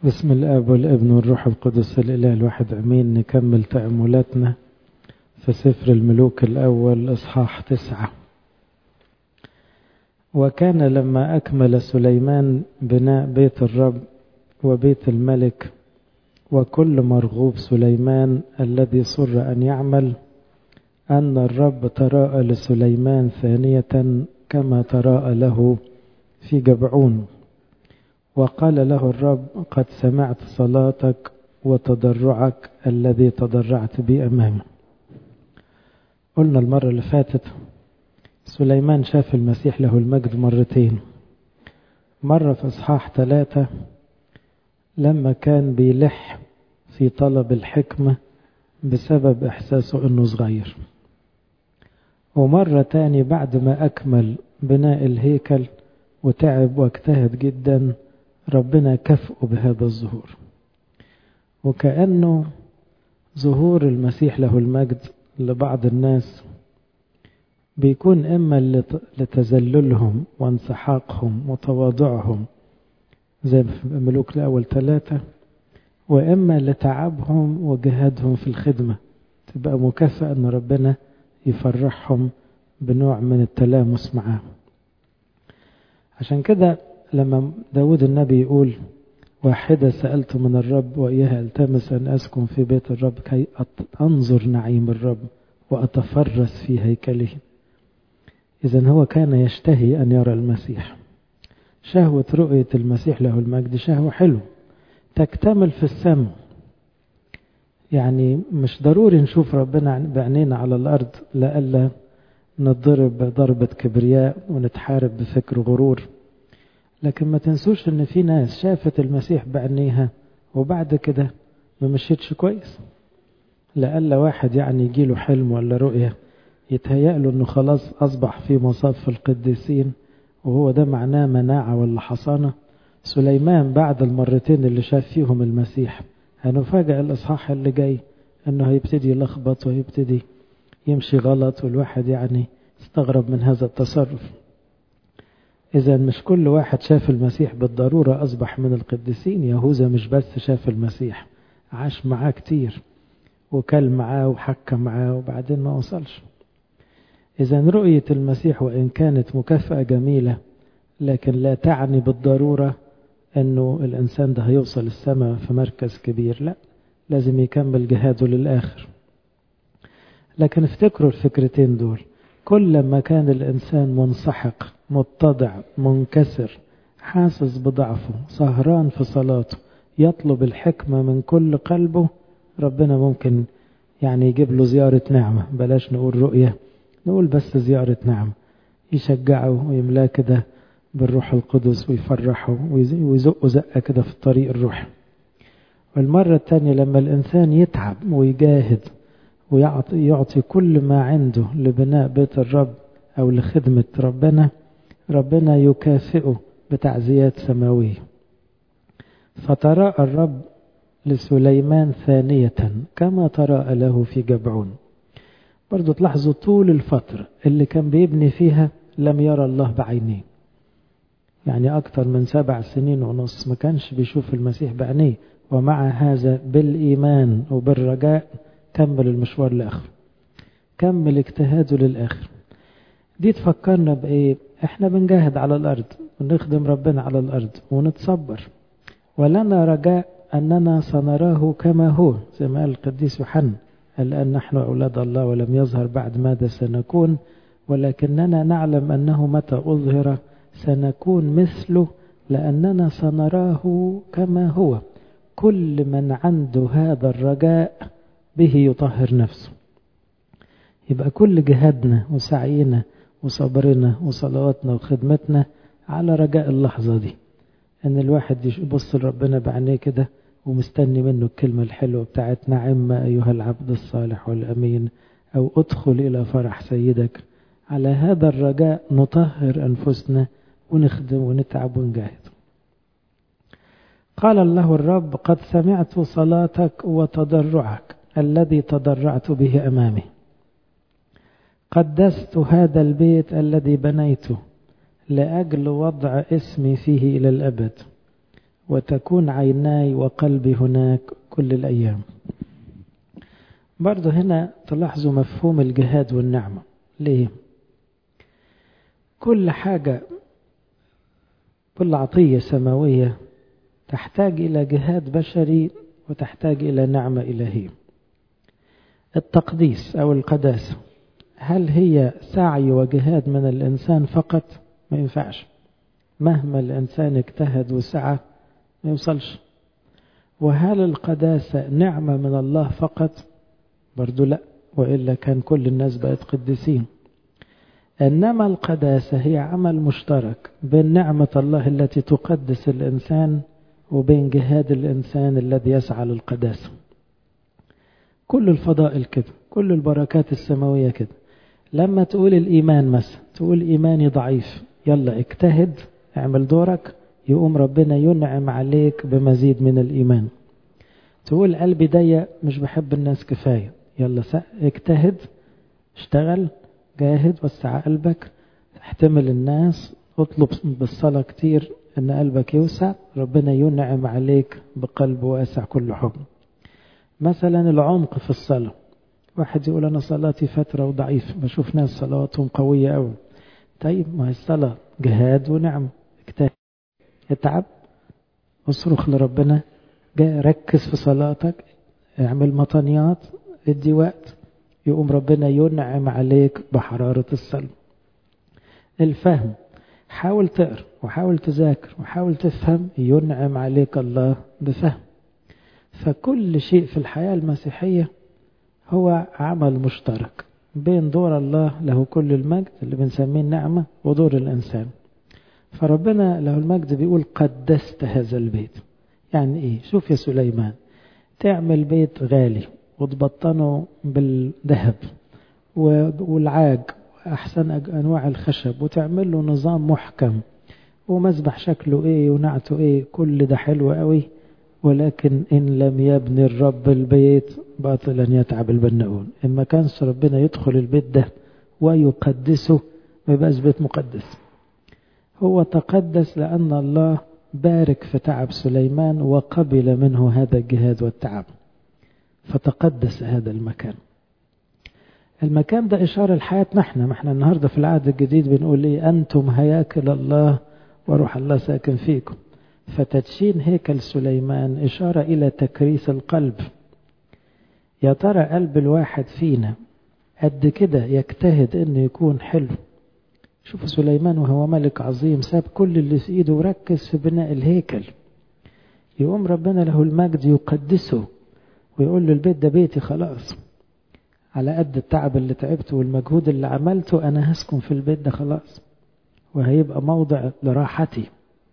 بسم الاب والابن والروح القدس الاله الواحد امين نكمل تاملاتنا في سفر الملوك الاول اصحاح تسعه وكان لما اكمل سليمان بناء بيت الرب وبيت الملك وكل مرغوب سليمان الذي صر ان يعمل ان الرب تراءى لسليمان ثانيه كما تراءى له في جبعون وقال له الرب قد سمعت صلاتك وتضرعك الذي تضرعت بي امامي قلنا المره اللي فاتت سليمان شاف المسيح له المجد مرتين مره في اصحاح ثلاثه لما كان بيلح في طلب الحكمه بسبب احساسه انه صغير ومره تاني بعد ما اكمل بناء الهيكل وتعب واجتهد جدا ربنا كافئه بهذا الظهور وكأنه ظهور المسيح له المجد لبعض الناس بيكون إما لتذللهم وانسحاقهم وتواضعهم زي في ملوك الأول ثلاثة وإما لتعبهم وجهادهم في الخدمة تبقى مكافأة أن ربنا يفرحهم بنوع من التلامس معاه عشان كده لما داود النبي يقول واحدة سألت من الرب وإياها التمس أن أسكن في بيت الرب كي أنظر نعيم الرب وأتفرس في هيكله إذا هو كان يشتهي أن يرى المسيح شهوة رؤية المسيح له المجد شهوة حلو تكتمل في السماء يعني مش ضروري نشوف ربنا بعينينا على الأرض لألا نضرب ضربة كبرياء ونتحارب بفكر غرور لكن ما تنسوش ان في ناس شافت المسيح بعينيها وبعد كده ما مشيتش كويس لألا واحد يعني يجيله حلم ولا رؤية يتهيأ له انه خلاص اصبح في مصاف القديسين وهو ده معناه مناعة ولا حصانة سليمان بعد المرتين اللي شاف فيهم المسيح هنفاجأ الإصحاح اللي جاي انه هيبتدي يلخبط وهيبتدي يمشي غلط والواحد يعني استغرب من هذا التصرف إذا مش كل واحد شاف المسيح بالضرورة أصبح من القديسين يهوذا مش بس شاف المسيح عاش معاه كتير وكل معاه وحكى معاه وبعدين ما وصلش إذا رؤية المسيح وإن كانت مكافأة جميلة لكن لا تعني بالضرورة أنه الإنسان ده هيوصل السماء في مركز كبير لا لازم يكمل جهاده للآخر لكن افتكروا الفكرتين دول كل ما كان الإنسان منسحق متضع منكسر حاسس بضعفه سهران في صلاته يطلب الحكمة من كل قلبه ربنا ممكن يعني يجيب له زيارة نعمة بلاش نقول رؤية نقول بس زيارة نعمة يشجعه ويملاه كده بالروح القدس ويفرحه ويزقه زقة كده في الطريق الروحي والمرة الثانية لما الإنسان يتعب ويجاهد ويعطي يعطي كل ما عنده لبناء بيت الرب أو لخدمة ربنا ربنا يكافئه بتعزيات سماوية فتراءى الرب لسليمان ثانية كما تراءى له في جبعون برضو تلاحظوا طول الفترة اللي كان بيبني فيها لم يرى الله بعينيه يعني أكثر من سبع سنين ونص ما كانش بيشوف المسيح بعينيه ومع هذا بالإيمان وبالرجاء كمل المشوار لآخر كمل اجتهاده للآخر دي تفكرنا بإيه احنا بنجاهد على الأرض ونخدم ربنا على الأرض ونتصبر ولنا رجاء أننا سنراه كما هو زي ما قال القديس يوحنا الآن نحن أولاد الله ولم يظهر بعد ماذا سنكون ولكننا نعلم أنه متى أظهر سنكون مثله لأننا سنراه كما هو كل من عنده هذا الرجاء به يطهر نفسه يبقى كل جهادنا وسعينا وصبرنا وصلواتنا وخدمتنا على رجاء اللحظة دي ان الواحد يبص لربنا بعينيه كده ومستني منه الكلمة الحلوة بتاعت نعم أيها العبد الصالح والأمين أو ادخل إلى فرح سيدك على هذا الرجاء نطهر أنفسنا ونخدم ونتعب ونجاهد قال له الرب قد سمعت صلاتك وتضرعك الذي تضرعت به أمامي قدست هذا البيت الذي بنيته لأجل وضع اسمي فيه إلى الأبد وتكون عيناي وقلبي هناك كل الأيام برضه هنا تلاحظوا مفهوم الجهاد والنعمة ليه كل حاجة كل عطية سماوية تحتاج إلى جهاد بشري وتحتاج إلى نعمة إلهية التقديس أو القداسة هل هي سعي وجهاد من الإنسان فقط ما ينفعش مهما الإنسان اجتهد وسعى ما يوصلش وهل القداسة نعمة من الله فقط برضو لا وإلا كان كل الناس بقت قديسين إنما القداسة هي عمل مشترك بين نعمة الله التي تقدس الإنسان وبين جهاد الإنسان الذي يسعى للقداسة كل الفضائل كده كل البركات السماوية كده لما تقول الإيمان مثلا تقول إيماني ضعيف يلا اجتهد اعمل دورك يقوم ربنا ينعم عليك بمزيد من الإيمان تقول قلبي ضيق مش بحب الناس كفاية يلا اجتهد اشتغل جاهد وسع قلبك احتمل الناس اطلب بالصلاة كتير ان قلبك يوسع ربنا ينعم عليك بقلب واسع كل حب مثلا العمق في الصلاة واحد يقول انا صلاتي فترة وضعيف بشوف ناس صلواتهم قوية قوي طيب ما هي الصلاة جهاد ونعم اجتهد اتعب اصرخ لربنا جاي ركز في صلاتك اعمل مطنيات ادي وقت يقوم ربنا ينعم عليك بحرارة الصلاة الفهم حاول تقرا وحاول تذاكر وحاول تفهم ينعم عليك الله بفهم فكل شيء في الحياة المسيحية هو عمل مشترك بين دور الله له كل المجد اللي بنسميه النعمة ودور الإنسان فربنا له المجد بيقول قدست هذا البيت يعني ايه شوف يا سليمان تعمل بيت غالي وتبطنه بالذهب والعاج أحسن أنواع الخشب وتعمل له نظام محكم ومذبح شكله إيه ونعته إيه كل ده حلو قوي ولكن إن لم يبني الرب البيت باطلا يتعب البناؤون إن ما كانش ربنا يدخل البيت ده ويقدسه ما يبقاش بيت مقدس هو تقدس لأن الله بارك في تعب سليمان وقبل منه هذا الجهاد والتعب فتقدس هذا المكان المكان ده إشارة لحياتنا احنا ما احنا النهاردة في العهد الجديد بنقول ايه أنتم هياكل الله وروح الله ساكن فيكم فتدشين هيكل سليمان إشارة إلى تكريس القلب يا ترى قلب الواحد فينا قد كده يجتهد انه يكون حلو شوف سليمان وهو ملك عظيم ساب كل اللي في ايده وركز في بناء الهيكل يقوم ربنا له المجد يقدسه ويقول له البيت ده بيتي خلاص على قد التعب اللي تعبته والمجهود اللي عملته أنا هسكن في البيت ده خلاص وهيبقى موضع لراحتي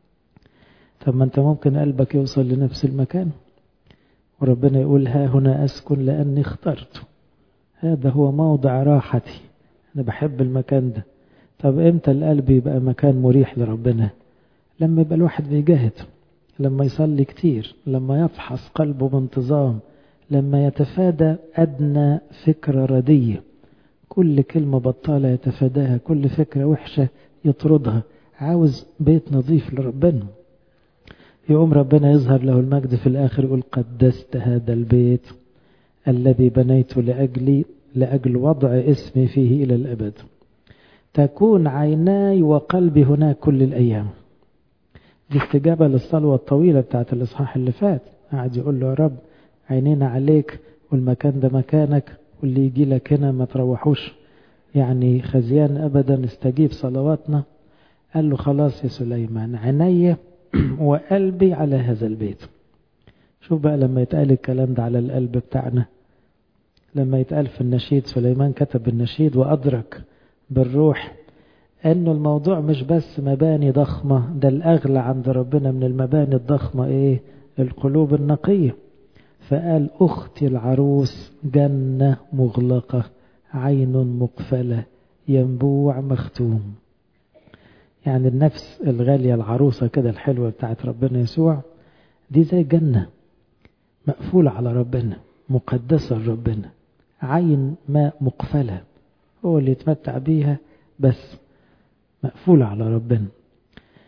طب ما أنت ممكن قلبك يوصل لنفس المكان وربنا يقول ها هنا أسكن لأني اخترته هذا هو موضع راحتي أنا بحب المكان ده طب إمتى القلب يبقى مكان مريح لربنا لما يبقى الواحد بيجاهد لما يصلي كتير لما يفحص قلبه بانتظام لما يتفادى أدنى فكرة ردية كل كلمة بطالة يتفاداها كل فكرة وحشة يطردها عاوز بيت نظيف لربنا يقوم ربنا يظهر له المجد في الآخر يقول قدست هذا البيت الذي بنيته لأجلي لأجل وضع اسمي فيه إلى الأبد تكون عيناي وقلبي هناك كل الأيام دي استجابة للصلوة الطويلة بتاعت الإصحاح اللي فات قاعد يقول له يا رب عينينا عليك والمكان ده مكانك واللي يجي لك هنا ما تروحوش يعني خزيان أبدا استجيب صلواتنا قال له خلاص يا سليمان عيني وقلبي على هذا البيت شوف بقى لما يتقال الكلام ده على القلب بتاعنا لما يتقال في النشيد سليمان كتب النشيد وأدرك بالروح أنه الموضوع مش بس مباني ضخمة ده الأغلى عند ربنا من المباني الضخمة إيه القلوب النقية فقال أختي العروس جنة مغلقة عين مقفلة ينبوع مختوم يعني النفس الغالية العروسة كده الحلوة بتاعت ربنا يسوع دي زي جنة مقفولة على ربنا مقدسة لربنا عين ماء مقفلة هو اللي يتمتع بيها بس مقفولة على ربنا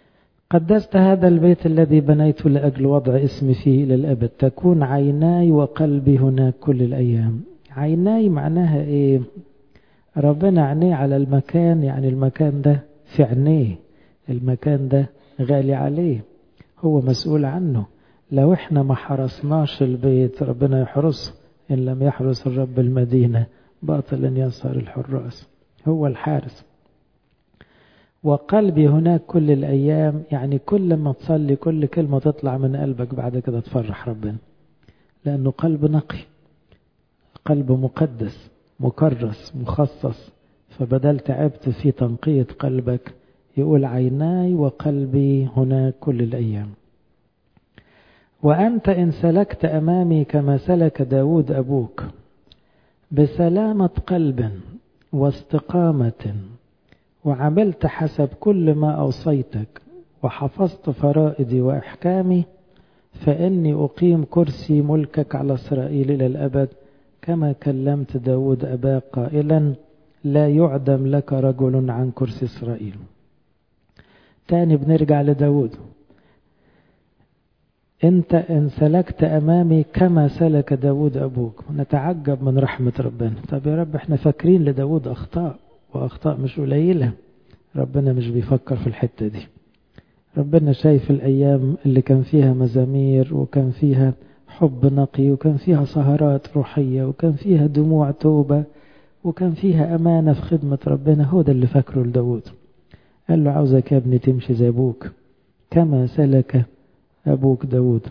قدست هذا البيت الذي بنيت لأجل وضع اسمي فيه إلى الأبد تكون عيناي وقلبي هناك كل الأيام عيناي معناها إيه ربنا عينيه على المكان يعني المكان ده في عينيه المكان ده غالي عليه هو مسؤول عنه لو احنا ما حرسناش البيت ربنا يحرسه إن لم يحرس الرب المدينة باطلا يسهر الحراس هو الحارس وقلبي هناك كل الأيام يعني كل ما تصلي كل كلمة تطلع من قلبك بعد كده تفرح ربنا لأنه قلب نقي قلب مقدس مكرس مخصص فبدل تعبت في تنقية قلبك يقول عيناي وقلبي هناك كل الأيام وأنت إن سلكت أمامي كما سلك داود أبوك بسلامة قلب واستقامة وعملت حسب كل ما أوصيتك وحفظت فرائدي وإحكامي فإني أقيم كرسي ملكك على إسرائيل إلى الأبد كما كلمت داود أباك قائلا لا يعدم لك رجل عن كرسي إسرائيل تاني بنرجع لداود انت ان سلكت امامي كما سلك داود ابوك نتعجب من رحمة ربنا طب يا رب احنا فاكرين لداود اخطاء واخطاء مش قليلة ربنا مش بيفكر في الحتة دي ربنا شايف الايام اللي كان فيها مزامير وكان فيها حب نقي وكان فيها سهرات روحية وكان فيها دموع توبة وكان فيها امانة في خدمة ربنا هو ده اللي فاكره لداود قال له عاوزك يا ابني تمشي زي ابوك كما سلك أبوك داود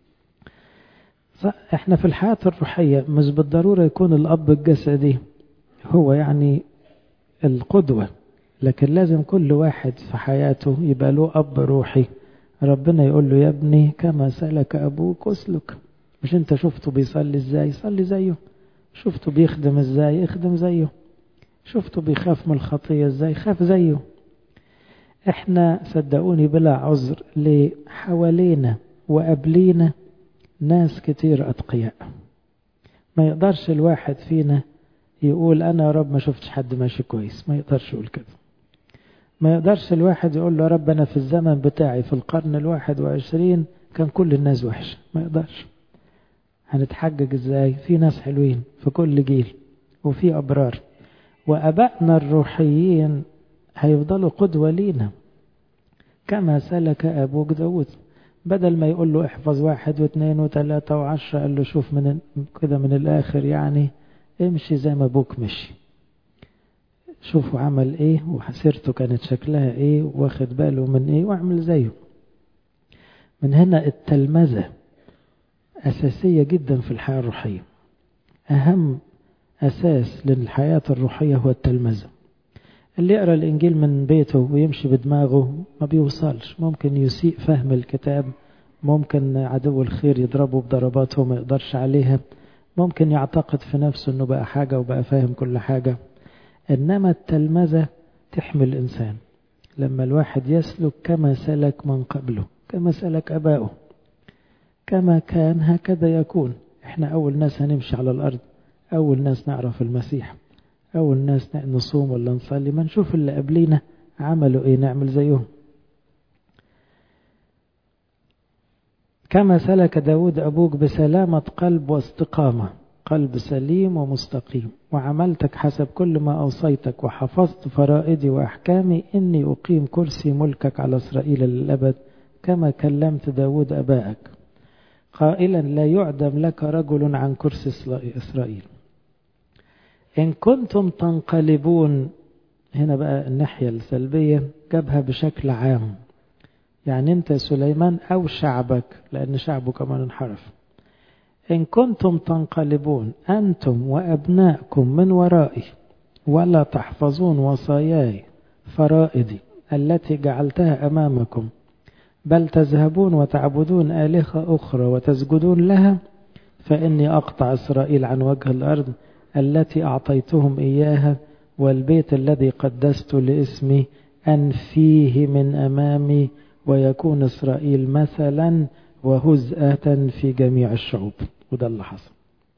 احنا في الحياة الروحية مش بالضرورة يكون الأب الجسدي هو يعني القدوة لكن لازم كل واحد في حياته يبقى له أب روحي ربنا يقول له يا ابني كما سألك أبوك اسلك مش انت شفته بيصلي ازاي صلي زيه شفته بيخدم ازاي اخدم زيه شفته بيخاف من الخطية ازاي خاف زيه احنا صدقوني بلا عذر ليه حوالينا وقبلينا ناس كتير أتقياء ما يقدرش الواحد فينا يقول أنا يا رب ما شفتش حد ماشي كويس ما يقدرش يقول كده ما يقدرش الواحد يقول له يا رب أنا في الزمن بتاعي في القرن الواحد وعشرين كان كل الناس وحشة ما يقدرش هنتحجج ازاي في ناس حلوين في كل جيل وفي أبرار وأبائنا الروحيين هيفضلوا قدوة لينا كما سلك أبوك داود بدل ما يقول له احفظ واحد واثنين وثلاثة وعشرة قال له شوف من كده من الآخر يعني امشي زي ما أبوك مشي شوفوا عمل ايه وحسيرته كانت شكلها ايه واخد باله من ايه واعمل زيه من هنا التلمذة أساسية جدا في الحياة الروحية أهم أساس للحياة الروحية هو التلمذة اللي يقرأ الإنجيل من بيته ويمشي بدماغه ما بيوصلش ممكن يسيء فهم الكتاب ممكن عدو الخير يضربه بضربات هو ما يقدرش عليها ممكن يعتقد في نفسه انه بقى حاجة وبقى فاهم كل حاجة انما التلمذة تحمي الانسان لما الواحد يسلك كما سلك من قبله كما سلك اباؤه كما كان هكذا يكون احنا اول ناس هنمشي على الارض اول ناس نعرف المسيح أول ناس نصوم ولا نصلي ما نشوف اللي قبلينا عملوا إيه نعمل زيهم كما سلك داود أبوك بسلامة قلب واستقامة قلب سليم ومستقيم وعملتك حسب كل ما أوصيتك وحفظت فرائدي وأحكامي إني أقيم كرسي ملكك على إسرائيل للأبد كما كلمت داود أبائك قائلا لا يعدم لك رجل عن كرسي إسرائيل إن كنتم تنقلبون هنا بقى الناحية السلبية جابها بشكل عام يعني أنت سليمان أو شعبك لأن شعبه كمان انحرف إن كنتم تنقلبون أنتم وأبناءكم من ورائي ولا تحفظون وصاياي فرائدي التي جعلتها أمامكم بل تذهبون وتعبدون آلهة أخرى وتسجدون لها فإني أقطع إسرائيل عن وجه الأرض التي أعطيتهم إياها والبيت الذي قدست لاسمي أن فيه من أمامي ويكون إسرائيل مثلا وهزءة في جميع الشعوب وده اللي حصل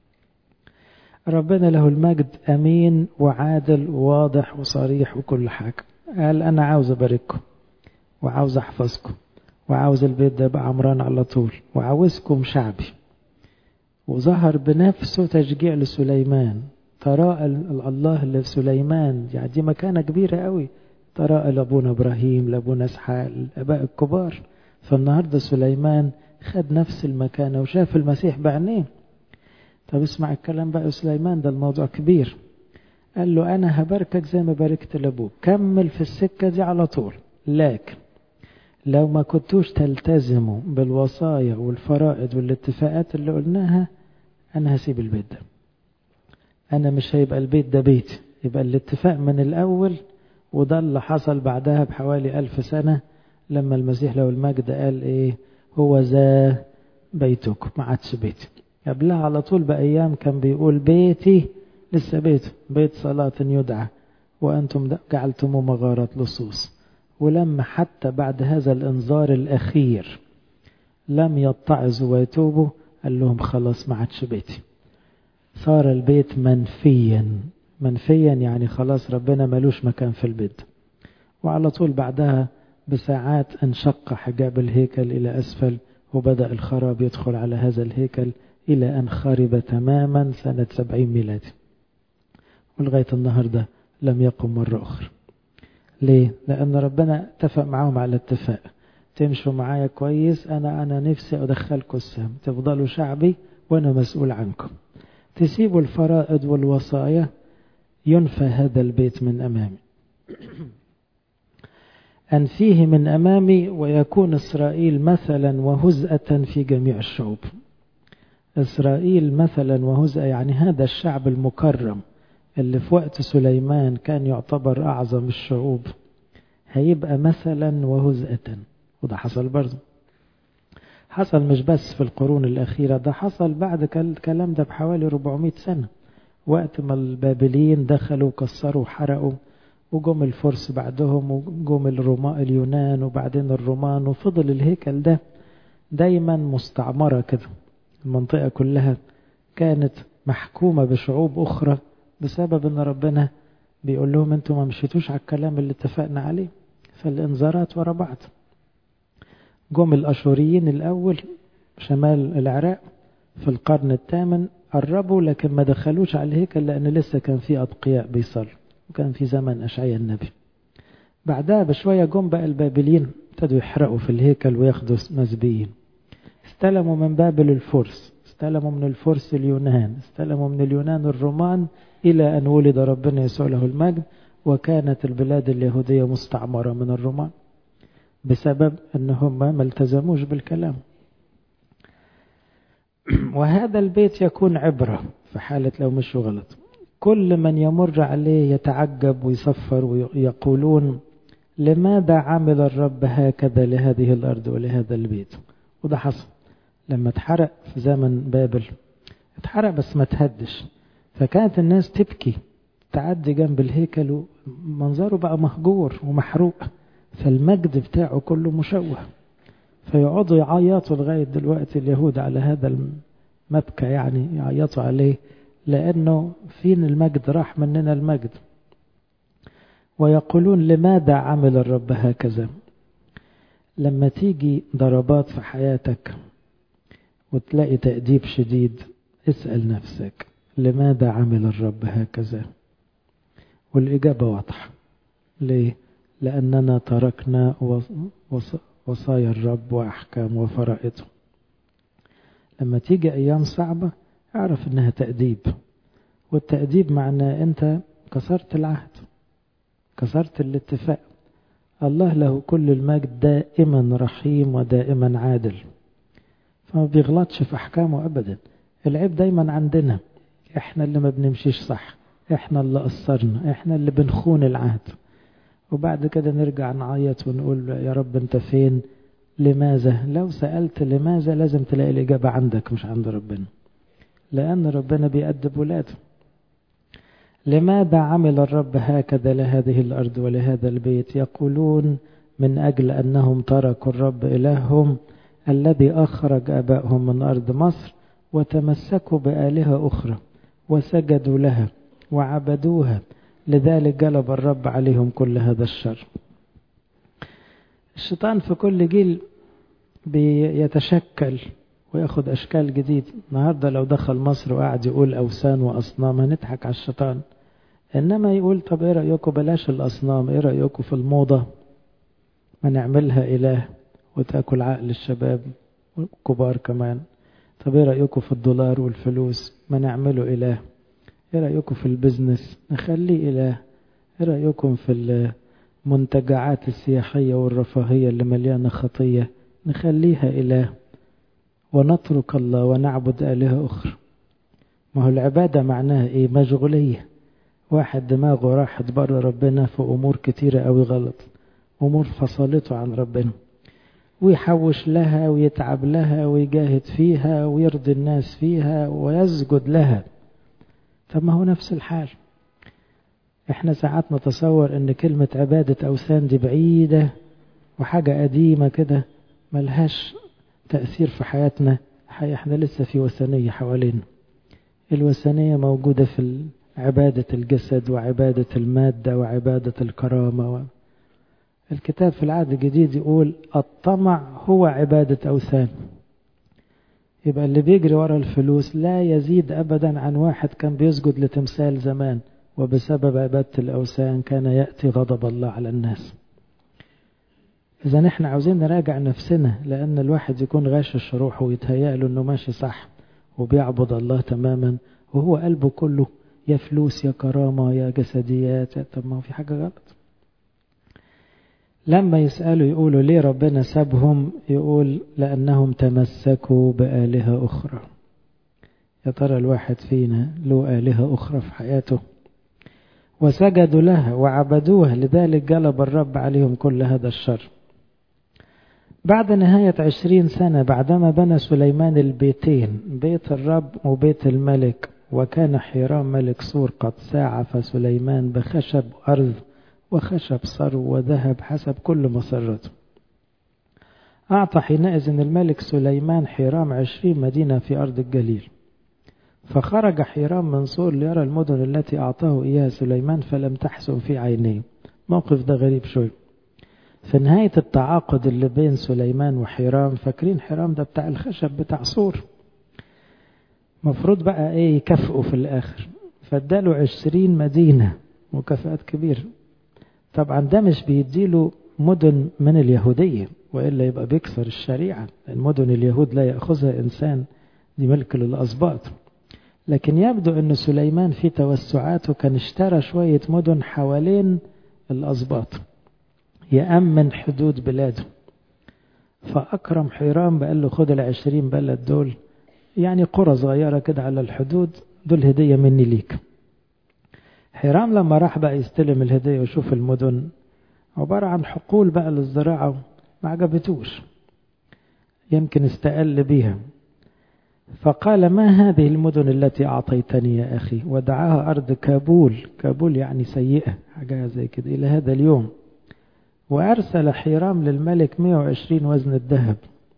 ربنا له المجد أمين وعادل وواضح وصريح وكل حاجة قال أنا عاوز أبارككم وعاوز أحفظكم وعاوز البيت ده يبقى عمران على طول وعاوزكم شعبي وظهر بنفسه تشجيع لسليمان تراءى الله لسليمان يعني دي مكانة كبيرة قوي تراءى لأبونا إبراهيم لأبونا إسحاق الآباء الكبار فالنهاردة سليمان خد نفس المكانة وشاف المسيح بعينيه طب اسمع الكلام بقى سليمان ده الموضوع كبير قال له أنا هباركك زي ما باركت لأبوك كمل في السكة دي على طول لكن لو ما كنتوش تلتزموا بالوصايا والفرائض والاتفاقات اللي قلناها أنا هسيب البيت ده أنا مش هيبقى البيت ده بيتي يبقى الاتفاق من الأول وده اللي حصل بعدها بحوالي ألف سنة لما المسيح له المجد قال إيه هو ذا بيتكم ما عادش بيتي قبلها على طول بأيام كان بيقول بيتي لسه بيته بيت صلاة يدعى وأنتم جعلتموه مغارة لصوص ولما حتى بعد هذا الإنذار الأخير لم يتعظوا ويتوبوا قال لهم خلاص ما عادش بيتي صار البيت منفيا منفيا يعني خلاص ربنا ملوش مكان في البيت وعلى طول بعدها بساعات انشق حجاب الهيكل إلى أسفل وبدأ الخراب يدخل على هذا الهيكل إلى أن خرب تماما سنة سبعين ميلادي ولغاية النهاردة لم يقم مرة أخرى ليه؟ لأن ربنا اتفق معاهم على اتفاق تمشوا معايا كويس أنا أنا نفسي أدخلكم السهم تفضلوا شعبي وأنا مسؤول عنكم تسيبوا الفرائض والوصايا ينفى هذا البيت من أمامي أنفيه من أمامي ويكون إسرائيل مثلا وهزءة في جميع الشعوب إسرائيل مثلا وهزءة يعني هذا الشعب المكرم اللي في وقت سليمان كان يعتبر أعظم الشعوب هيبقى مثلا وهزءة وده حصل برضه حصل مش بس في القرون الأخيرة ده حصل بعد الكلام ده بحوالي 400 سنة وقت ما البابليين دخلوا وكسروا وحرقوا وجم الفرس بعدهم وجم الروما اليونان وبعدين الرومان وفضل الهيكل ده دايما مستعمرة كده المنطقة كلها كانت محكومة بشعوب أخرى بسبب ان ربنا بيقول لهم انتوا ما مشيتوش على الكلام اللي اتفقنا عليه فالانذارات ورا بعض جم الاشوريين الاول شمال العراق في القرن الثامن قربوا لكن ما دخلوش على الهيكل لان لسه كان في اتقياء بيصلوا وكان في زمن اشعياء النبي بعدها بشويه جم بقى البابليين ابتدوا يحرقوا في الهيكل وياخدوا مسبيين استلموا من بابل الفرس استلموا من الفرس اليونان استلموا من اليونان الرومان إلى أن ولد ربنا يسوع له المجد وكانت البلاد اليهودية مستعمرة من الرومان بسبب أن هم ما التزموش بالكلام وهذا البيت يكون عبرة في حالة لو مشوا غلط كل من يمر عليه يتعجب ويصفر ويقولون لماذا عمل الرب هكذا لهذه الأرض ولهذا البيت وده حصل لما اتحرق في زمن بابل اتحرق بس ما تهدش فكانت الناس تبكي تعدي جنب الهيكل ومنظره بقى مهجور ومحروق فالمجد بتاعه كله مشوه فيقعدوا يعيطوا لغاية دلوقتي اليهود على هذا المبكى يعني يعيطوا عليه لأنه فين المجد راح مننا المجد ويقولون لماذا عمل الرب هكذا لما تيجي ضربات في حياتك وتلاقي تأديب شديد اسأل نفسك لماذا عمل الرب هكذا والإجابة واضحة ليه لأننا تركنا وصايا الرب وأحكام وفرائضه لما تيجي أيام صعبة اعرف إنها تأديب والتأديب معناه أنت كسرت العهد كسرت الاتفاق الله له كل المجد دائما رحيم ودائما عادل فما بيغلطش في أحكامه أبدا العيب دايما عندنا احنا اللي ما بنمشيش صح احنا اللي قصرنا احنا اللي بنخون العهد وبعد كده نرجع نعيط ونقول يا رب انت فين لماذا لو سألت لماذا لازم تلاقي الإجابة عندك مش عند ربنا لأن ربنا بيأدب ولاده لماذا عمل الرب هكذا لهذه الأرض ولهذا البيت يقولون من أجل أنهم تركوا الرب إلههم الذي أخرج أبائهم من أرض مصر وتمسكوا بآلهة أخرى وسجدوا لها وعبدوها لذلك جلب الرب عليهم كل هذا الشر الشيطان في كل جيل بيتشكل وياخد أشكال جديدة النهاردة لو دخل مصر وقعد يقول أوثان وأصنام هنضحك على الشيطان إنما يقول طب إيه رأيكم بلاش الأصنام إيه رأيكم في الموضة ما نعملها إله وتأكل عقل الشباب والكبار كمان طب إيه رأيكم في الدولار والفلوس ما نعمله إله إيه رأيكم في البزنس نخليه إله إيه رأيكم في المنتجعات السياحية والرفاهية اللي مليانة خطية نخليها إله ونترك الله ونعبد آلهة أخرى ما هو العبادة معناها إيه مشغولية واحد دماغه راحت بره ربنا في أمور كتيرة أوي غلط أمور فصلته عن ربنا ويحوش لها ويتعب لها ويجاهد فيها ويرضي الناس فيها ويسجد لها طب ما هو نفس الحال احنا ساعات نتصور ان كلمة عبادة أوثان دي بعيدة وحاجة قديمة كده ملهاش تأثير في حياتنا احنا لسه في وثنية حوالينا الوثنية موجودة في عبادة الجسد وعبادة المادة وعبادة الكرامة و... الكتاب في العهد الجديد يقول الطمع هو عبادة أوثان يبقى اللي بيجري ورا الفلوس لا يزيد أبدا عن واحد كان بيسجد لتمثال زمان وبسبب عبادة الأوثان كان يأتي غضب الله على الناس إذا نحن عاوزين نراجع نفسنا لأن الواحد يكون غاشش روحه ويتهيأ له إنه ماشي صح وبيعبد الله تماما وهو قلبه كله يا فلوس يا كرامة يا جسديات طب ما هو في حاجة غلط لما يسألوا يقولوا ليه ربنا سابهم يقول لأنهم تمسكوا بآلهة أخرى يا ترى الواحد فينا له آلهة أخرى في حياته وسجدوا لها وعبدوها لذلك جلب الرب عليهم كل هذا الشر بعد نهاية عشرين سنة بعدما بنى سليمان البيتين بيت الرب وبيت الملك وكان حيرام ملك سور قد ساعف سليمان بخشب أرض وخشب صرو وذهب حسب كل مسرته أعطى حينئذ الملك سليمان حيرام عشرين مدينة في أرض الجليل فخرج حيرام من صور ليرى المدن التي أعطاه إياها سليمان فلم تحسن في عينيه موقف ده غريب شوي في نهاية التعاقد اللي بين سليمان وحيرام فاكرين حيرام ده بتاع الخشب بتاع صور مفروض بقى ايه يكافئه في الآخر فاداله عشرين مدينة مكافآت كبيرة طبعا ده مش بيديله مدن من اليهودية وإلا يبقى بيكسر الشريعة المدن اليهود لا يأخذها إنسان دي ملك للأسباط لكن يبدو أن سليمان في توسعاته كان اشترى شوية مدن حوالين الأسباط يأمن حدود بلاده فأكرم حيرام بقال له خد العشرين بلد دول يعني قرى صغيرة كده على الحدود دول هدية مني ليك حيرام لما راح بقى يستلم الهدية ويشوف المدن عبارة عن حقول بقى للزراعة ما عجبتوش يمكن استقل بيها فقال ما هذه المدن التي أعطيتني يا أخي ودعاها أرض كابول كابول يعني سيئة حاجة زي كده إلى هذا اليوم وأرسل حيرام للملك 120 وزن الذهب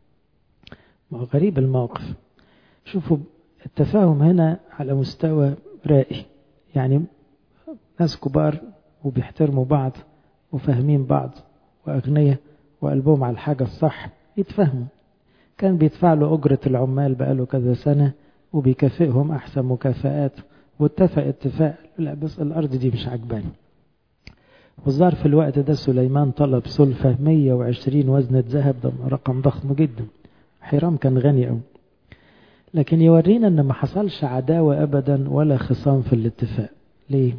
غريب الموقف شوفوا التفاهم هنا على مستوى رائي يعني ناس كبار وبيحترموا بعض وفاهمين بعض وأغنياء وقلبهم على الحاجة الصح يتفهموا كان بيدفع له أجرة العمال بقاله كذا سنة وبيكافئهم أحسن مكافآت واتفق اتفاق لا بس الأرض دي مش عجباني والظاهر في الوقت ده سليمان طلب سلفة 120 وزنة ذهب ده رقم ضخم جدا حرام كان غني قوي لكن يورينا ان ما حصلش عداوة ابدا ولا خصام في الاتفاق ليه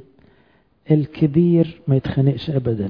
الكبير ما يتخانقش ابدا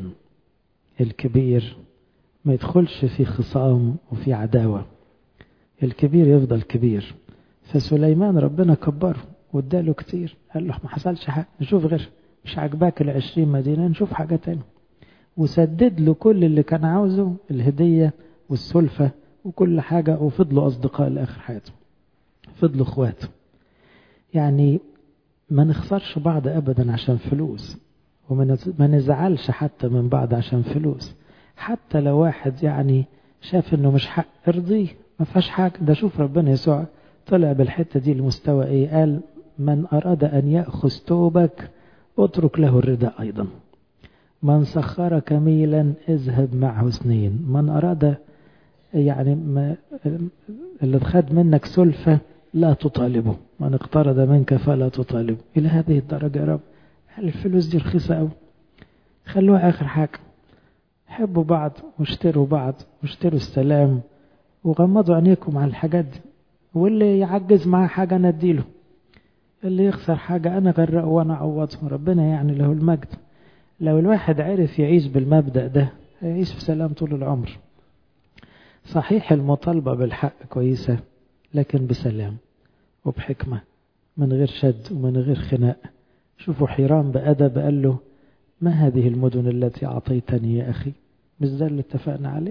الكبير ما يدخلش في خصام وفي عداوة الكبير يفضل كبير فسليمان ربنا كبره واداله كتير قال له ما حصلش حاجة نشوف غير مش عاجباك العشرين مدينة نشوف حاجة تانية وسدد له كل اللي كان عاوزه الهدية والسلفة وكل حاجة وفضلوا أصدقاء لآخر حياتهم فضلوا اخوات يعني ما نخسرش بعض ابدا عشان فلوس وما نزعلش حتى من بعض عشان فلوس حتى لو واحد يعني شاف انه مش حق ارضيه ما فيهاش حاجه ده شوف ربنا يسوع طلع بالحته دي لمستوى ايه قال من اراد ان ياخذ توبك اترك له الرداء ايضا من سخرك ميلا اذهب معه سنين من اراد يعني ما اللي اتخذ منك سلفة لا تطالبه من اقترض منك فلا تطالبه إلى هذه الدرجة يا رب هل الفلوس دي رخيصة أوي خلوها آخر حاجة حبوا بعض واشتروا بعض واشتروا السلام وغمضوا عينيكم على الحاجات دي واللي يعجز معاه حاجة أنا أديله اللي يخسر حاجة أنا غرقه وأنا أعوضه ربنا يعني له المجد لو الواحد عرف يعيش بالمبدأ ده هيعيش في سلام طول العمر صحيح المطالبة بالحق كويسة لكن بسلام وبحكمة من غير شد ومن غير خناق شوفوا حيران بأدب قال له ما هذه المدن التي أعطيتني يا أخي مش ده اللي اتفقنا عليه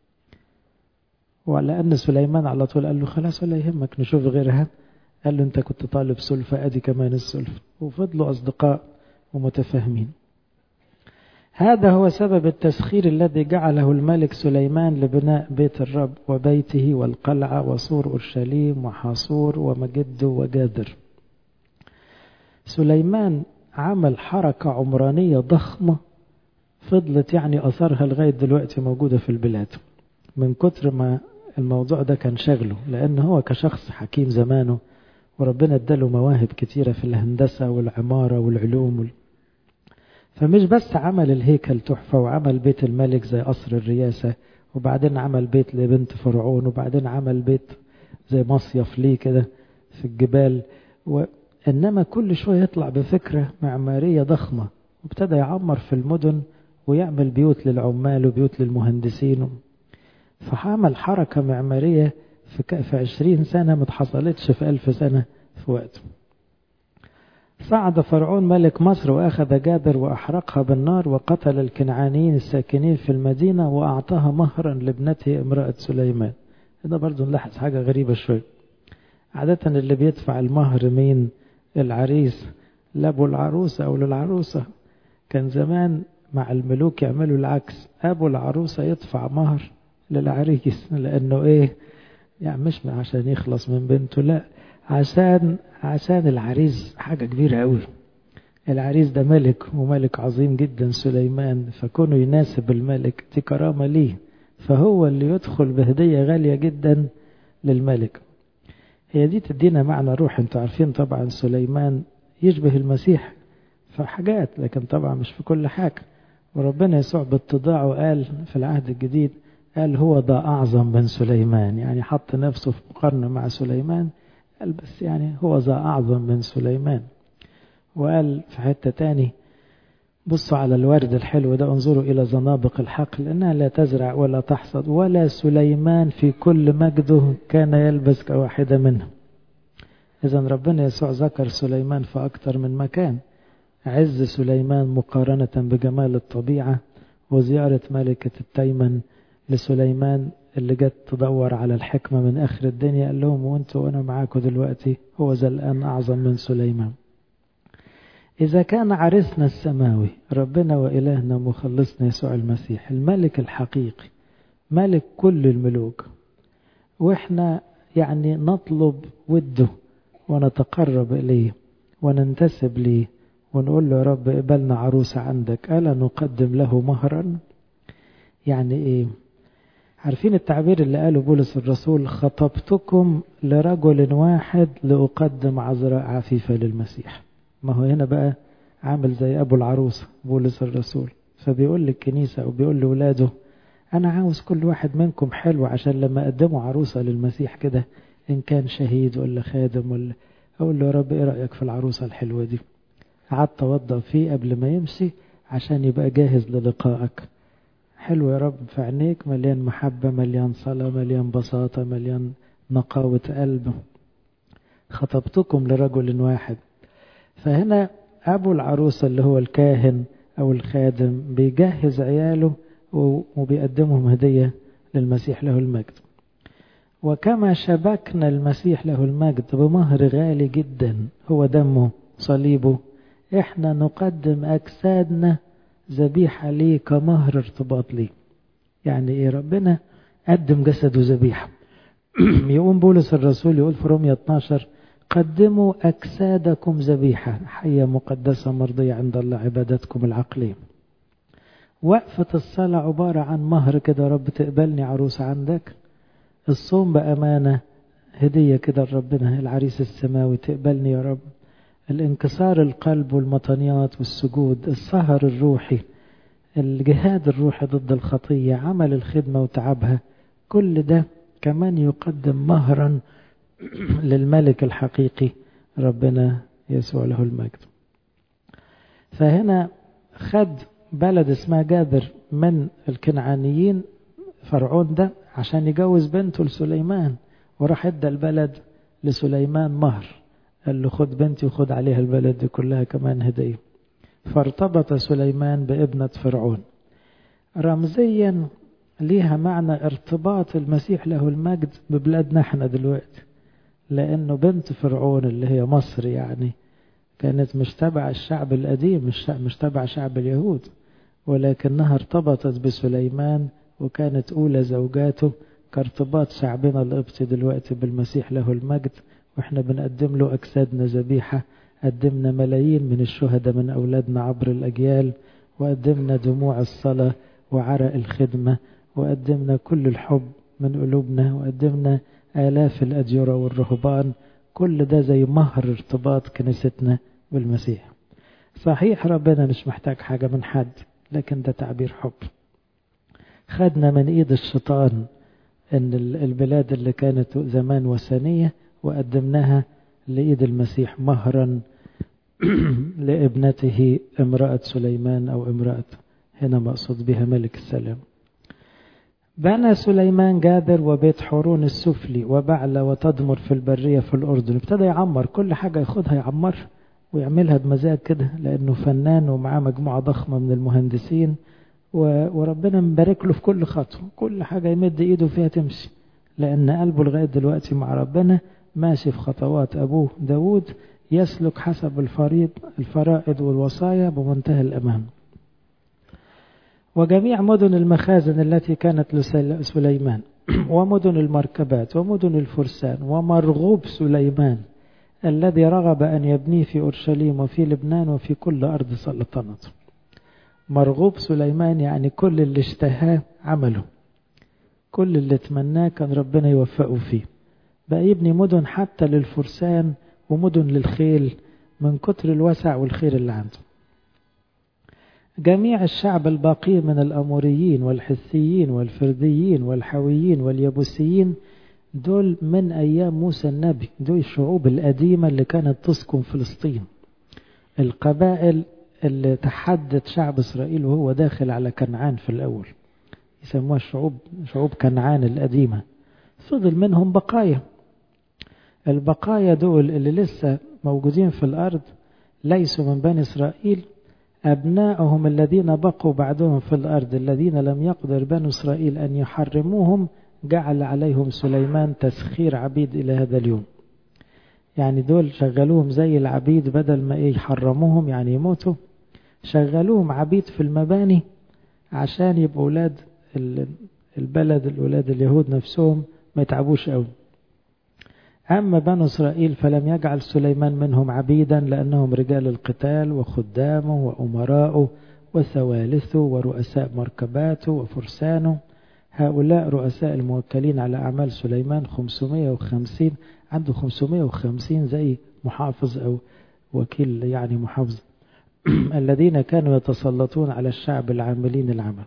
وعلى أن سليمان على طول قال له خلاص ولا يهمك نشوف غيرها قال له أنت كنت طالب سلفة أدي كمان السلفة وفضلوا أصدقاء ومتفاهمين هذا هو سبب التسخير الذي جعله الملك سليمان لبناء بيت الرب وبيته والقلعة وسور أورشليم وحاصور ومجد وجادر سليمان عمل حركة عمرانية ضخمة فضلت يعني أثرها لغاية دلوقتي موجودة في البلاد من كتر ما الموضوع ده كان شغله لأن هو كشخص حكيم زمانه وربنا اداله مواهب كتيرة في الهندسة والعمارة والعلوم وال... فمش بس عمل الهيكل تحفة وعمل بيت الملك زي قصر الرياسة وبعدين عمل بيت لبنت فرعون وبعدين عمل بيت زي مصيف ليه كده في الجبال وإنما كل شوية يطلع بفكرة معمارية ضخمة وابتدى يعمر في المدن ويعمل بيوت للعمال وبيوت للمهندسين فعمل حركة معمارية في في عشرين سنة ما اتحصلتش في ألف سنة في وقته صعد فرعون ملك مصر وأخذ جابر وأحرقها بالنار وقتل الكنعانيين الساكنين في المدينة وأعطاها مهرا لابنته امرأة سليمان هنا برضو نلاحظ حاجة غريبة شوي عادة اللي بيدفع المهر مين العريس لأبو العروسة أو للعروسة كان زمان مع الملوك يعملوا العكس أبو العروسة يدفع مهر للعريس لأنه إيه يعني مش عشان يخلص من بنته لا عشان عشان العريس حاجة كبيرة قوي العريس ده ملك وملك عظيم جدا سليمان فكونه يناسب الملك دي كرامة ليه فهو اللي يدخل بهدية غالية جدا للملك هي دي تدينا معنى روح انتوا عارفين طبعا سليمان يشبه المسيح في حاجات لكن طبعا مش في كل حاجة وربنا يسوع باتضاعه قال في العهد الجديد قال هو ده أعظم من سليمان يعني حط نفسه في مقارنة مع سليمان قال بس يعني هو ذا أعظم من سليمان وقال في حتة تاني بصوا على الورد الحلو ده انظروا إلى زنابق الحقل لأنها لا تزرع ولا تحصد ولا سليمان في كل مجده كان يلبس كواحدة منهم إذا ربنا يسوع ذكر سليمان في أكثر من مكان عز سليمان مقارنة بجمال الطبيعة وزيارة ملكة التيمن لسليمان اللي جت تدور على الحكمة من آخر الدنيا قال لهم وانتوا وانا معاكم دلوقتي هو ذا الآن أعظم من سليمان إذا كان عرسنا السماوي ربنا وإلهنا مخلصنا يسوع المسيح الملك الحقيقي ملك كل الملوك وإحنا يعني نطلب وده ونتقرب إليه وننتسب ليه ونقول له يا رب اقبلنا عروسة عندك ألا نقدم له مهرا يعني إيه عارفين التعبير اللي قاله بولس الرسول خطبتكم لرجل واحد لأقدم عذراء عفيفة للمسيح ما هو هنا بقى عامل زي أبو العروسة بولس الرسول فبيقول للكنيسة أو بيقول لولاده أنا عاوز كل واحد منكم حلو عشان لما أقدموا عروسة للمسيح كده إن كان شهيد ولا خادم ولا أقول له يا رب إيه رأيك في العروسة الحلوة دي قعدت أوضب فيه قبل ما يمشي عشان يبقى جاهز للقائك حلو يا رب في عينيك مليان محبة مليان صلاة مليان بساطة مليان نقاوة قلب خطبتكم لرجل واحد فهنا أبو العروسة اللي هو الكاهن أو الخادم بيجهز عياله وبيقدمهم هدية للمسيح له المجد وكما شبكنا المسيح له المجد بمهر غالي جدا هو دمه صليبه احنا نقدم أجسادنا ذبيحة ليه كمهر ارتباط ليه يعني ايه ربنا قدم جسده ذبيحة يقوم بولس الرسول يقول في رومية 12 قدموا أجسادكم ذبيحة حية مقدسة مرضية عند الله عبادتكم العقلية وقفة الصلاة عبارة عن مهر كده رب تقبلني عروس عندك الصوم بأمانة هدية كده لربنا العريس السماوي تقبلني يا رب الانكسار القلب والمطنيات والسجود السهر الروحي الجهاد الروحي ضد الخطية عمل الخدمة وتعبها كل ده كمان يقدم مهرا للملك الحقيقي ربنا يسوع له المجد فهنا خد بلد اسمها جابر من الكنعانيين فرعون ده عشان يجوز بنته لسليمان وراح ادى البلد لسليمان مهر قال له خد بنتي وخد عليها البلد دي كلها كمان هدية فارتبط سليمان بابنة فرعون رمزيا ليها معنى ارتباط المسيح له المجد ببلادنا احنا دلوقتي لانه بنت فرعون اللي هي مصر يعني كانت مش تبع الشعب القديم مش مش تبع شعب اليهود ولكنها ارتبطت بسليمان وكانت أولى زوجاته كارتباط شعبنا القبطي دلوقتي بالمسيح له المجد واحنا بنقدم له أجسادنا ذبيحة قدمنا ملايين من الشهداء من أولادنا عبر الأجيال وقدمنا دموع الصلاة وعرق الخدمة وقدمنا كل الحب من قلوبنا وقدمنا آلاف الأجرة والرهبان كل ده زي مهر ارتباط كنيستنا بالمسيح صحيح ربنا مش محتاج حاجة من حد لكن ده تعبير حب خدنا من ايد الشيطان ان البلاد اللي كانت زمان وثنية وقدمناها لإيد المسيح مهرا لابنته امرأة سليمان أو امرأة هنا مقصود بها ملك السلام بنى سليمان جابر وبيت حورون السفلي وبعلى وتدمر في البرية في الأردن ابتدى يعمر كل حاجة ياخدها يعمر ويعملها بمزاج كده لأنه فنان ومعاه مجموعة ضخمة من المهندسين وربنا مبارك له في كل خطوة كل حاجة يمد إيده فيها تمشي لأن قلبه لغاية دلوقتي مع ربنا ماشي في خطوات أبوه داود يسلك حسب الفريض الفرائض والوصايا بمنتهى الأمان وجميع مدن المخازن التي كانت لسليمان ومدن المركبات ومدن الفرسان ومرغوب سليمان الذي رغب أن يبنيه في أورشليم وفي لبنان وفي كل أرض سلطنته مرغوب سليمان يعني كل اللي اشتهاه عمله كل اللي تمناه كان ربنا يوفقه فيه بقى يبني مدن حتى للفرسان ومدن للخيل من كتر الوسع والخير اللي عنده جميع الشعب الباقي من الأموريين والحثيين والفرديين والحويين واليبوسيين دول من أيام موسى النبي دول الشعوب القديمة اللي كانت تسكن فلسطين القبائل اللي تحدت شعب إسرائيل وهو داخل على كنعان في الأول يسموها الشعوب شعوب كنعان القديمة فضل منهم بقايا البقايا دول اللي لسه موجودين في الأرض ليسوا من بني إسرائيل أبناؤهم الذين بقوا بعدهم في الأرض الذين لم يقدر بنو إسرائيل أن يحرموهم جعل عليهم سليمان تسخير عبيد إلى هذا اليوم يعني دول شغلوهم زي العبيد بدل ما إيه يحرموهم يعني يموتوا شغلوهم عبيد في المباني عشان يبقوا أولاد البلد الأولاد اليهود نفسهم ما يتعبوش قوي أما بنو إسرائيل فلم يجعل سليمان منهم عبيدا لأنهم رجال القتال وخدامه وأمراؤه وثوالثه ورؤساء مركباته وفرسانه هؤلاء رؤساء الموكلين على أعمال سليمان 550 عنده 550 زي محافظ أو وكيل يعني محافظ الذين كانوا يتسلطون على الشعب العاملين العمل